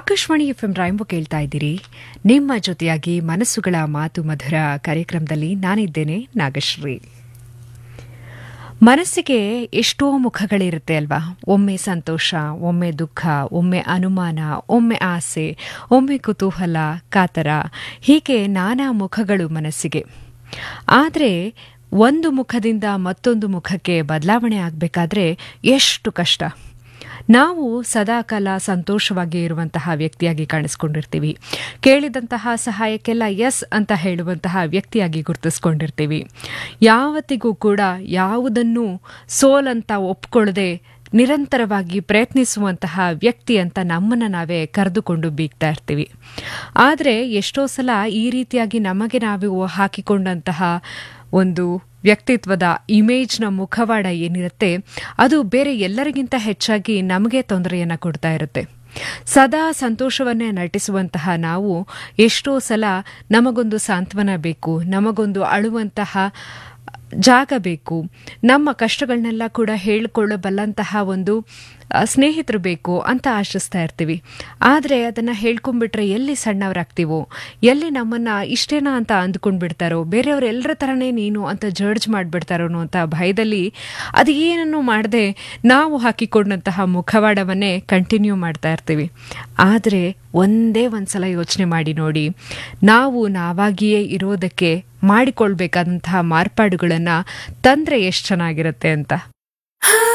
Akashvani F M ರಾಯಂಬು ಕೇಳ್ತಾ ಇದ್ದೀರಿ ನಿಮ್ಮ ಜೊತೆಯಾಗಿ ಮನಸ್ಸುಗಳ ಮಾತು ಮಧುರ ಕಾರ್ಯಕ್ರಮದಲ್ಲಿ ನಾನಿದ್ದೇನೆ ನಾಗಶ್ರೀ ಮನಸ್ಸಿಗೆ ಎಷ್ಟೋ ಮುಖಗಳಿರುತ್ತೆ ಅಲ್ವಾ ಒಮ್ಮೆ ಸಂತೋಷ ಒಮ್ಮೆ ದುಃಖ ಒಮ್ಮೆ ಅನುಮಾನ ಒಮ್ಮೆ ಆಸೆ ಒಮ್ಮೆ ಕುತೂಹಲ ಕಾತರ ಹೀಗೆ ನಾನಾ ಮುಖಗಳು ಮನಸ್ಸಿಗೆ ಆದರೆ ಒಂದು ಮುಖದಿಂದ ಮತ್ತೊಂದು ಮುಖಕ್ಕೆ ಬದಲಾವಣೆ ಆಗಬೇಕಾದ್ರೆ ಎಷ್ಟು ಕಷ್ಟ ನಾವು ಸದಾಕಾಲ ಸಂತೋಷವಾಗಿ ಇರುವಂತಹ ವ್ಯಕ್ತಿಯಾಗಿ ಕಾಣಿಸ್ಕೊಂಡಿರ್ತೀವಿ ಕೇಳಿದಂತಹ ಸಹಾಯಕ್ಕೆಲ್ಲ ಎಸ್ ಅಂತ ಹೇಳುವಂತಹ ವ್ಯಕ್ತಿಯಾಗಿ ಗುರುತಿಸ್ಕೊಂಡಿರ್ತೀವಿ ಯಾವತ್ತಿಗೂ ಕೂಡ ಯಾವುದನ್ನು ಸೋಲಂತ ಒಪ್ಕೊಳ್ಳದೆ ನಿರಂತರವಾಗಿ ಪ್ರಯತ್ನಿಸುವಂತಹ ವ್ಯಕ್ತಿ ಅಂತ ನಮ್ಮನ್ನು ನಾವೇ ಕರೆದುಕೊಂಡು ಬೀಗ್ತಾ ಇರ್ತೀವಿ ಆದರೆ ಎಷ್ಟೋ ಸಲ ಈ ರೀತಿಯಾಗಿ ನಮಗೆ ನಾವು ಹಾಕಿಕೊಂಡಂತಹ ಒಂದು ವ್ಯಕ್ತಿತ್ವದ ಇಮೇಜ್ನ ಮುಖವಾಡ ಏನಿರುತ್ತೆ ಅದು ಬೇರೆ ಎಲ್ಲರಿಗಿಂತ ಹೆಚ್ಚಾಗಿ ನಮಗೆ ತೊಂದರೆಯನ್ನು ಕೊಡ್ತಾ ಇರುತ್ತೆ ಸದಾ ಸಂತೋಷವನ್ನೇ ನಟಿಸುವಂತಹ ನಾವು ಎಷ್ಟೋ ಸಲ ನಮಗೊಂದು ಸಾಂತ್ವನ ಬೇಕು ನಮಗೊಂದು ಅಳುವಂತಹ ಜಾಗ ಬೇಕು ನಮ್ಮ ಕಷ್ಟಗಳನ್ನೆಲ್ಲ ಕೂಡ ಹೇಳಿಕೊಳ್ಳಬಲ್ಲಂತಹ ಒಂದು ಸ್ನೇಹಿತರು ಬೇಕು ಅಂತ ಆಶಿಸ್ತಾ ಇರ್ತೀವಿ ಆದರೆ ಅದನ್ನು ಹೇಳ್ಕೊಂಡ್ಬಿಟ್ರೆ ಎಲ್ಲಿ ಸಣ್ಣವರಾಗ್ತೀವೋ ಎಲ್ಲಿ ನಮ್ಮನ್ನು ಇಷ್ಟೇನಾ ಅಂತ ಅಂದ್ಕೊಂಡ್ಬಿಡ್ತಾರೋ ಬೇರೆಯವ್ರ ಎಲ್ಲರ ಥರನೇ ನೀನು ಅಂತ ಜಡ್ಜ್ ಮಾಡಿಬಿಡ್ತಾರೋ ಅಂತ ಭಯದಲ್ಲಿ ಅದು ಏನನ್ನು ಮಾಡದೆ ನಾವು ಹಾಕಿಕೊಂಡಂತಹ ಮುಖವಾಡವನ್ನೇ ಕಂಟಿನ್ಯೂ ಮಾಡ್ತಾ ಇರ್ತೀವಿ ಆದರೆ ಒಂದೇ ಒಂದ್ಸಲ ಯೋಚನೆ ಮಾಡಿ ನೋಡಿ ನಾವು ನಾವಾಗಿಯೇ ಇರೋದಕ್ಕೆ ಮಾಡಿಕೊಳ್ಬೇಕಾದಂತಹ ಮಾರ್ಪಾಡುಗಳನ್ನು ತಂದರೆ ಎಷ್ಟು ಚೆನ್ನಾಗಿರುತ್ತೆ ಅಂತ